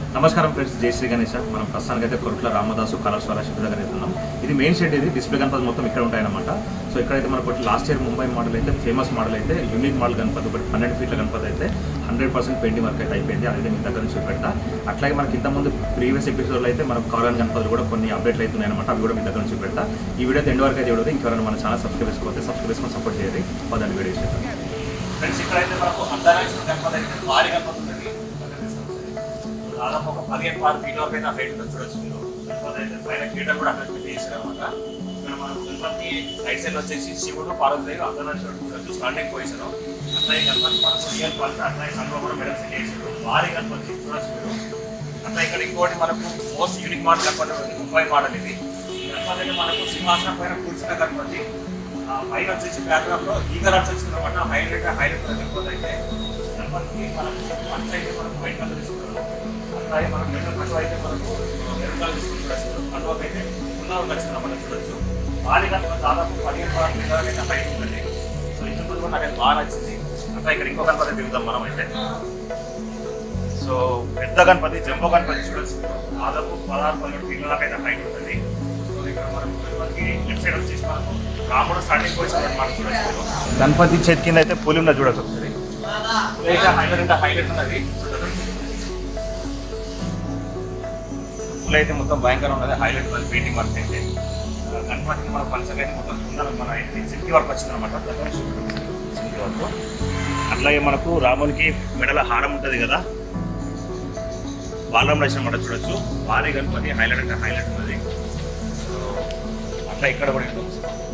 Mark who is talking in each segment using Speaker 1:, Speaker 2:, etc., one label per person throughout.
Speaker 1: నమస్కారం ఫ్రెండ్స్ జై శ్రీ గణేష మనం ప్రస్తుతానికి అయితే కొరుట్ల రామదాసు కళాశాల షిప్ దగ్గర అయితే ఉన్నాం ఇది మెయిన్ షెడ్ ఇది డిస్ప్లే గణపతి మొత్తం ఇక్కడ ఉంటాయన్నమాట సో ఇక్కడైతే మనకు లాస్ట్ ఇయర్ ముంబై మోడల్ అయితే ఫేమస్ మోడల్ అయితే యూనిక్ మోడల్ గణపతి ఒకటి పన్నెండు ఫీట్ల గణపతి అయితే హండ్రెడ్ పర్సెంట్ పెయింటింగ్ వర్క్ అయితే అయిపోయింది అదైతే మీ దగ్గర నుంచి చూపెడతా అట్లాగే మనకి ఇంతకుముందు ప్రీవియస్ ఎపిసోడ్లో అయితే మనకు కారన్ గణపతులు కూడా కొన్ని అప్డేట్లు అవుతున్నాయి అనమాట అవి కూడా మీ దగ్గర నుంచి చూపెడతా ఈ వీడియో ఎండ్ వరకు అయితే చూడదు ఇంకెవరైనా మన ఛానల్ సబ్స్క్రైబ్ చేసుకోవచ్చు సబ్స్క్రైబ్ చేసుకొని సపోర్ట్ చేయాలి పదండి వీడియో చేద్దాం ఫ్రెండ్స్ ఇక్కడైతే మనకు అంతరాక్ష గణపతి అయితే భారీ గణపతి ఉంది దాదాపు ఒక పదిహేను ఆరు ఫీట్ వరకు అయితే ఆ హైట్ ఉంటుంది చూడొచ్చు మీరు గణపతి అయితే పైన కీటలు కూడా అక్కడ పెట్టి చేశారు అనమాట ఇక్కడ మనం గణపతి రైట్ సైడ్ వచ్చేసి శివుడు పార్వతి అంతరాక్షుడు చూడొచ్చు స్టాండింగ్ పొజిషన్ అట్లాగే గణపతి మనకు రియల్ క్వాలిటీ అట్లాగే కనుక కూడా మెడల్ సెట్ చేసారు భారీ గణపతి చూడొచ్చు మీరు అట్లా ఇక్కడ ఇంకోటి మనకు మోస్ట్ యూనిక్ మోడల్ గణపతి ఉంది ముంబై మోడల్ ఇది ఈ గణపతి అయితే మనకు సింహాసనం పైన కూర్చున్న గణపతి ఆ పైన వచ్చేసి బ్యాక్గ్రౌండ్ లో ఈగర్ ఆర్ట్స్ వచ్చిందన్నమాట హైలైట్ హైలైట్ గణపతి అయితే గణపతికి మనకు పంచ అయితే మనకు వైట్ కలర్ తీసుకుంటారు అట్లాగే మనం మెడల్ పట్టు అయితే మనకు మెరూన్ కలర్ తీసుకుంటారు కండువకి అయితే ఉన్న వచ్చిందన్నమాట చూడొచ్చు భారీ గణపతి దాదాపు పదిహేను పదహారు మీటర్ల అయితే హైట్ ఉంటుంది సో ఇది కూడా నాకు బాగా నచ్చింది అట్లా ఇక్కడ ఇంకో గణపతి దిగుతాం మనం అయితే సో పెద్ద గణపతి జంబో గణపతి చూడొచ్చు దాదాపు పదహారు పదిహేడు ఫీట్ల దాకా అయితే హైట్ ఉంటుంది సో ఇక్కడ మనం గణపతికి లెఫ్ట్ సైడ్ వచ్చేసి మనకు రాముడు స్టార్టింగ్ పొజిషన్ అనమాట చూడొచ్చు మీరు. గణపతి చేతి కింద అయితే పులి ఉన్నది చూడొచ్చు ఒకసారి పులి అయితే హైలైట్ అంటే హైలైట్ ఉన్నది పులి అయితే మొత్తం భయంకరంగా ఉన్నది హైలైట్ ఉన్నది పెయింటింగ్ వర్క్ అయితే ఆ, గణపతికి మన పంచగా అయితే మొత్తం కింద మన అయితే సింకి వర్క్ వచ్చింది అనమాట సింకి వర్క్ అట్లాగే మనకు రామునికి మెడల హారం ఉంటుంది కదా బాలం రచన కూడా చూడొచ్చు భారీ గణపతి హైలైట్ అంటే హైలైట్ ఉన్నది సో, అట్లా ఇక్కడ కూడా ఉంటుంది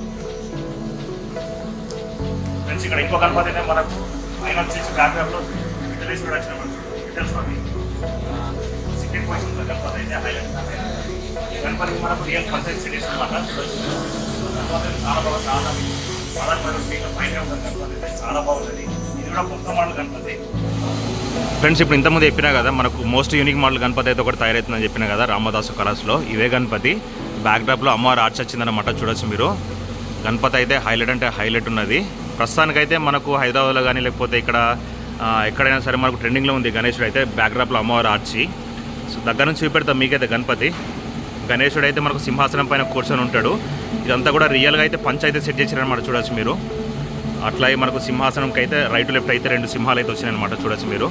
Speaker 1: ఫ్రెండ్స్ ఇక్కడ ఇంకో గణపతి అయితే మనకు ఆయన వచ్చేసి బ్యాక్గ్రౌండ్ లో విఠలేశ్వరుడు వచ్చిన విఠల స్వామి సెకండ్ పొజిషన్ ఉన్న గణపతి అయితే హైలైట్ ఈ గణపతికి మనకు రియల్ పంచాయతీ సిటీస్ అనమాట చూడొచ్చు గణపతి అయితే చాలా బాగా చాలా పదహారు పది ఫీట్ల పైన ఉన్న గణపతి అయితే చాలా బాగుంటుంది ఇది కూడా కొత్త మోడల్ గణపతి ఫ్రెండ్స్ ఇప్పుడు ఇంతకుముందు చెప్పినా కదా మనకు మోస్ట్ యూనిక్ మోడల్ గణపతి అయితే ఒకటి తయారవుతుందని చెప్పినా కదా రామదాసు కళాస్లో ఇవే గణపతి బ్యాక్డ్రాప్లో అమ్మవారు ఆర్చ్ వచ్చిందన్నమాట చూడొచ్చు మీరు గణపతి అయితే హైలైట్ అంటే హైలైట్ ఉన్నది ప్రస్తుతానికైతే మనకు హైదరాబాద్లో కానీ లేకపోతే ఇక్కడ ఆ, ఎక్కడైనా సరే మనకు ట్రెండింగ్లో ఉంది గణేశుడు అయితే బ్యాక్డ్రాప్లో అమ్మవారు ఆర్చి సో దగ్గర నుంచి చూపెడతాం మీకైతే గణపతి గణేశుడు అయితే మనకు సింహాసనం పైన కూర్చొని ఉంటాడు ఇదంతా కూడా రియల్గా అయితే పంచ్ అయితే సెట్ చేశారనమాట చూడొచ్చు మీరు అట్లాగే మనకు సింహాసనంకి అయితే రైట్ లెఫ్ట్ అయితే రెండు సింహాలు అయితే వచ్చినాయన్నమాట చూడొచ్చు మీరు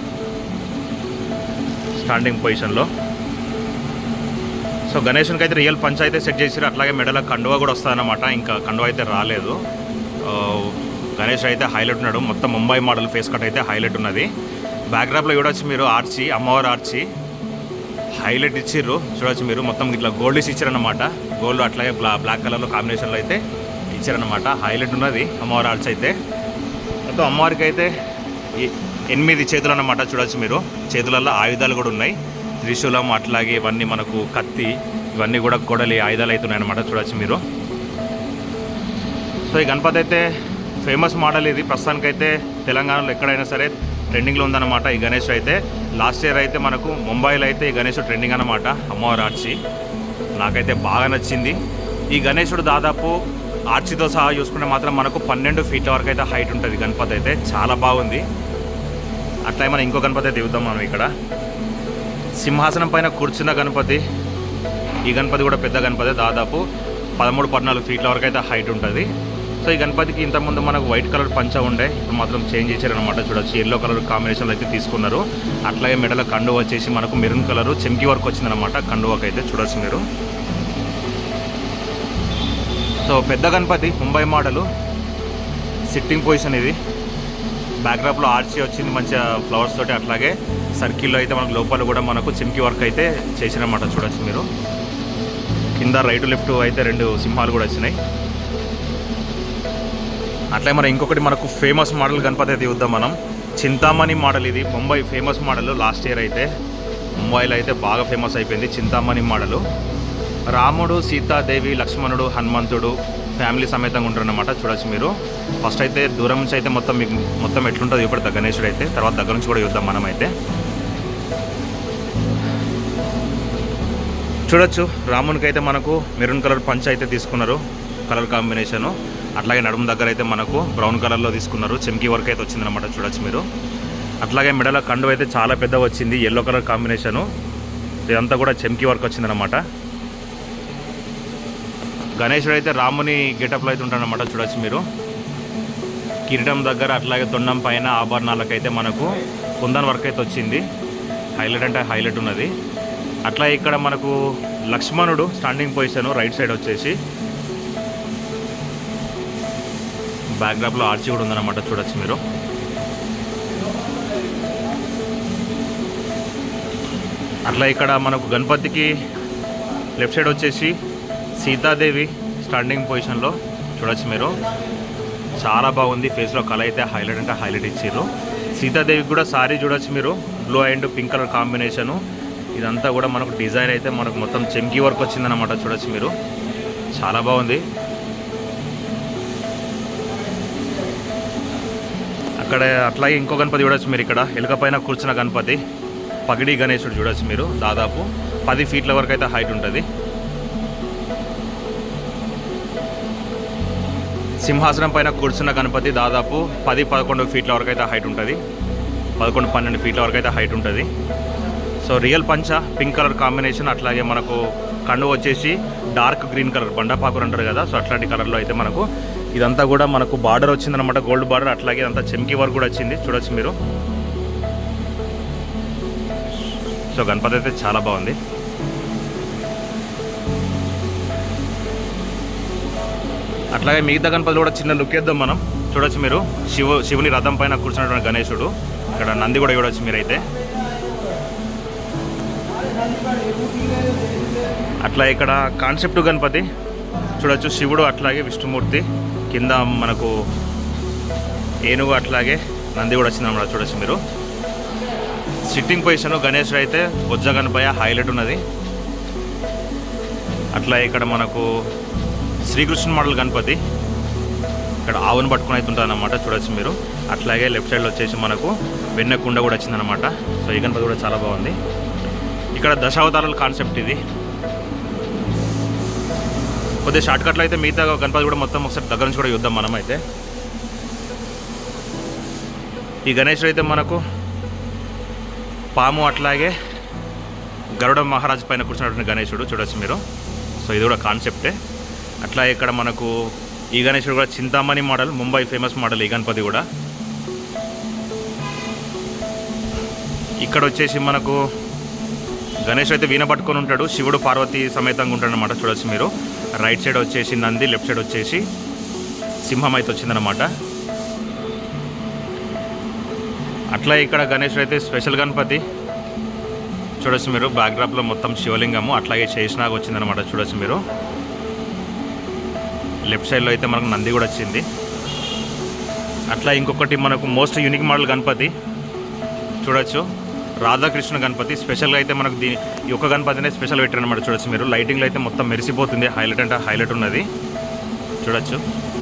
Speaker 1: స్టాండింగ్ పొజిషన్లో సో గణేషునికి అయితే రియల్ పంచ్ అయితే సెట్ చేసారు అట్లాగే మెడల కండువ కూడా వస్తుందన్నమాట ఇంకా కండువ అయితే రాలేదు ఆ, గణేష్ అయితే హైలైట్ ఉన్నాడు మొత్తం ముంబై మోడల్ ఫేస్ కట్ అయితే హైలైట్ ఉన్నది బ్యాక్డ్రాప్లో చూడొచ్చు మీరు ఆర్చి అమ్మవారు ఆర్చి హైలైట్ ఇచ్చిర్రు చూడొచ్చు మీరు మొత్తం ఇట్లా గోల్డ్ ఇచ్చారన్నమాట గోల్డ్ అట్లాగే బ్లా బ్లాక్ కలర్లో కాంబినేషన్లో అయితే ఇచ్చారన్నమాట హైలైట్ ఉన్నది అమ్మవారి ఆర్చ్ అయితే మొత్తం అమ్మవారికి అయితే ఈ ఎనిమిది చేతులు అన్నమాట చూడొచ్చు మీరు చేతులలో ఆయుధాలు కూడా ఉన్నాయి త్రిశూలం అట్లాగే ఇవన్నీ మనకు కత్తి ఇవన్నీ కూడా కొడలి ఆయుధాలు అయితే ఉన్నాయన్నమాట చూడొచ్చు మీరు సో ఈ గణపతి అయితే ఫేమస్ మోడల్ ఇది ప్రస్తుతానికైతే తెలంగాణలో ఎక్కడైనా సరే ట్రెండింగ్లో ఉందన్నమాట ఈ గణేష్ అయితే లాస్ట్ ఇయర్ అయితే మనకు ముంబైలో అయితే ఈ గణేష్ ట్రెండింగ్ అన్నమాట అమ్మవారి ఆర్చి నాకైతే బాగా నచ్చింది ఈ గణేశుడు దాదాపు ఆర్చితో సహా చూసుకుంటే మాత్రం మనకు పన్నెండు ఫీట్ల వరకు అయితే హైట్ ఉంటుంది గణపతి అయితే చాలా బాగుంది అట్లా మనం ఇంకో గణపతి అయితే దిగుతాం మనం ఇక్కడ సింహాసనం పైన కూర్చున్న గణపతి ఈ గణపతి కూడా పెద్ద గణపతి దాదాపు పదమూడు పద్నాలుగు ఫీట్ల వరకు అయితే హైట్ ఉంటుంది సో ఈ గణపతికి ఇంతకుముందు మనకు వైట్ కలర్ పంచ ఉండే ఇప్పుడు మాత్రం చేంజ్ చేశారనమాట చూడొచ్చు ఎల్లో కలర్ కాంబినేషన్లో అయితే తీసుకున్నారు అట్లాగే మెడల కండువ వచ్చేసి మనకు మెరూన్ కలర్ చెంకి వర్క్ వచ్చిందనమాట కండువకి అయితే చూడొచ్చు మీరు సో పెద్ద Ganapati Mumbai model sitting position ఇది బ్యాక్డ్రాప్లో ఆర్చి వచ్చింది మంచిగా ఫ్లవర్స్ తోటి అట్లాగే సర్కిల్లో అయితే మనకు లోపల కూడా మనకు చిమ్కి వర్క్ అయితే చేసినమాట చూడొచ్చు మీరు కింద రైట్ లెఫ్ట్ అయితే రెండు సింహాలు కూడా వచ్చినాయి అట్లే మరి ఇంకొకటి మనకు ఫేమస్ మోడల్ గణపతి అయితే చూద్దాం మనం చింతామణి మోడల్ ఇది Mumbai famous model last year అయితే ముంబైలో అయితే బాగా ఫేమస్ అయిపోయింది చింతామణి మోడలు రాముడు సీతాదేవి లక్ష్మణుడు హనుమంతుడు ఫ్యామిలీ సమేతంగా ఉంటారన్నమాట చూడొచ్చు మీరు ఫస్ట్ అయితే దూరం నుంచి అయితే మొత్తం మీకు మొత్తం ఎట్లుంటుంది ఇప్పుడు గణేశుడు అయితే తర్వాత దగ్గర నుంచి కూడా చూద్దాం మనం అయితే చూడొచ్చు రామునికి అయితే మనకు మెరూన్ కలర్ పంచ్ అయితే తీసుకున్నారు కలర్ కాంబినేషను అట్లాగే నడుము దగ్గర అయితే మనకు బ్రౌన్ కలర్లో తీసుకున్నారు చెమ్కీ వర్క్ అయితే వచ్చిందనమాట చూడొచ్చు మీరు అట్లాగే మెడల కండు అయితే చాలా పెద్దగా వచ్చింది ఎల్లో కలర్ కాంబినేషను ఇదంతా కూడా చెమ్కి వర్క్ వచ్చిందనమాట గణేశుడు అయితే రాముని గెటప్లో అయితే ఉంటాడనమాట చూడొచ్చు మీరు కిరీటం దగ్గర అట్లాగే తొండం పైన ఆభరణాలకైతే మనకు కుందన్ వర్క్ అయితే వచ్చింది హైలైట్ అంటే హైలైట్ ఉన్నది అట్లా ఇక్కడ మనకు లక్ష్మణుడు స్టాండింగ్ పొజిషన్ రైట్ సైడ్ వచ్చేసి బ్యాక్డ్రాప్లో ఆర్చి కూడా ఉందన్నమాట చూడొచ్చు మీరు అట్లా ఇక్కడ మనకు గణపతికి లెఫ్ట్ సైడ్ వచ్చేసి సీతాదేవి స్టాండింగ్ పొజిషన్లో చూడొచ్చు మీరు చాలా బాగుంది ఫేస్లో కళ అయితే హైలైట్ అంటే హైలైట్ ఇచ్చారు సీతాదేవికి కూడా సారీ చూడొచ్చు మీరు blue and pink colour combination ఇదంతా కూడా మనకు డిజైన్ అయితే మనకు మొత్తం చెంకీ వర్క్ వచ్చిందన్నమాట చూడొచ్చు మీరు చాలా బాగుంది అక్కడ అట్లాగే ఇంకో గణపతి చూడొచ్చు మీరు ఇక్కడ ఎలుక పైన కూర్చున్న గణపతి పగిడి గణేశుడు చూడొచ్చు మీరు దాదాపు పది ఫీట్ల వరకు అయితే హైట్ ఉంటుంది సింహాసనం పైన కూర్చున్న గణపతి దాదాపు పది పదకొండు ఫీట్ల వరకు అయితే హైట్ ఉంటుంది పదకొండు పన్నెండు ఫీట్ల వరకు అయితే హైట్ ఉంటుంది సో రియల్ పంచ పింక్ కలర్ కాంబినేషన్ అట్లాగే మనకు కండు వచ్చేసి డార్క్ గ్రీన్ కలర్ బండపాకురు అంటారు కదా సో అట్లాంటి కలర్లో అయితే మనకు ఇదంతా కూడా మనకు బార్డర్ వచ్చిందనమాట గోల్డ్ బార్డర్ అట్లాగే ఇదంతా చెమ్కి వర్క్ కూడా వచ్చింది చూడొచ్చు మీరు సో గణపతి అయితే చాలా బాగుంది అట్లాగే మిగతా గణపతి కూడా చిన్న లుక్ వేద్దాం మనం చూడొచ్చు మీరు శివ శివుని రథం పైన కూర్చున్నటువంటి గణేశుడు ఇక్కడ నంది కూడా చూడొచ్చు మీరైతే అట్లా ఇక్కడ కాన్సెప్ట్ గణపతి చూడొచ్చు శివుడు అట్లాగే విష్ణుమూర్తి కింద మనకు ఏనుగు అట్లాగే నంది కూడా వచ్చిందన్నమాట చూడొచ్చు మీరు సిట్టింగ్ పొజిషన్ గణేశుడు అయితే బొజ్జ గణపయ్య హైలైట్ ఉన్నది అట్లా ఇక్కడ మనకు శ్రీకృష్ణ మోడల్ గణపతి ఇక్కడ ఆవును పట్టుకుని అయితే ఉంటుందన్నమాట చూడొచ్చు మీరు అట్లాగే లెఫ్ట్ సైడ్లో వచ్చేసి మనకు వెన్నె కుండ కూడా వచ్చిందన్నమాట సో ఈ గణపతి కూడా చాలా బాగుంది ఇక్కడ దశావతారాల కాన్సెప్ట్ ఇది కొద్దిగా షార్ట్ కట్లో అయితే మిగతా గణపతి కూడా మొత్తం ఒకసారి దగ్గర నుంచి కూడా చూద్దాం మనం అయితే ఈ గణేశుడు అయితే మనకు పాము అట్లాగే గరుడ మహారాజ్ పైన కూర్చున్నటువంటి గణేశుడు చూడొచ్చు మీరు సో ఇది కూడా కాన్సెప్టే అట్లా ఇక్కడ మనకు ఈ గణేశుడు కూడా Chintamani model Mumbai famous model ఈ గణపతి కూడా ఇక్కడ వచ్చేసి మనకు గణేష్ అయితే వీణ పట్టుకొని ఉంటాడు శివుడు పార్వతి సమేతంగా ఉంటాడు అనమాట చూడొచ్చు మీరు రైట్ సైడ్ వచ్చేసి నంది లెఫ్ట్ సైడ్ వచ్చేసి సింహం అయితే వచ్చిందనమాట అట్లా ఇక్కడ గణేష్ అయితే స్పెషల్ గణపతి చూడొచ్చు మీరు బ్యాక్డ్రాప్లో మొత్తం శివలింగము అట్లాగే చేసినాగా వచ్చిందనమాట చూడొచ్చు మీరు లెఫ్ట్ సైడ్లో అయితే మనకు నంది కూడా వచ్చింది అట్లా ఇంకొకటి మనకు మోస్ట్ యూనిక్ మోడల్ గణపతి చూడొచ్చు రాధాకృష్ణ గణపతి స్పెషల్గా అయితే మనకు దీని ఈ ఒక్క గణపతినే స్పెషల్ పెట్టారనమాట చూడొచ్చు మీరు లైటింగ్లో అయితే మొత్తం మెరిసిపోతుంది హైలైట్ అంటే హైలైట్ ఉన్నది చూడొచ్చు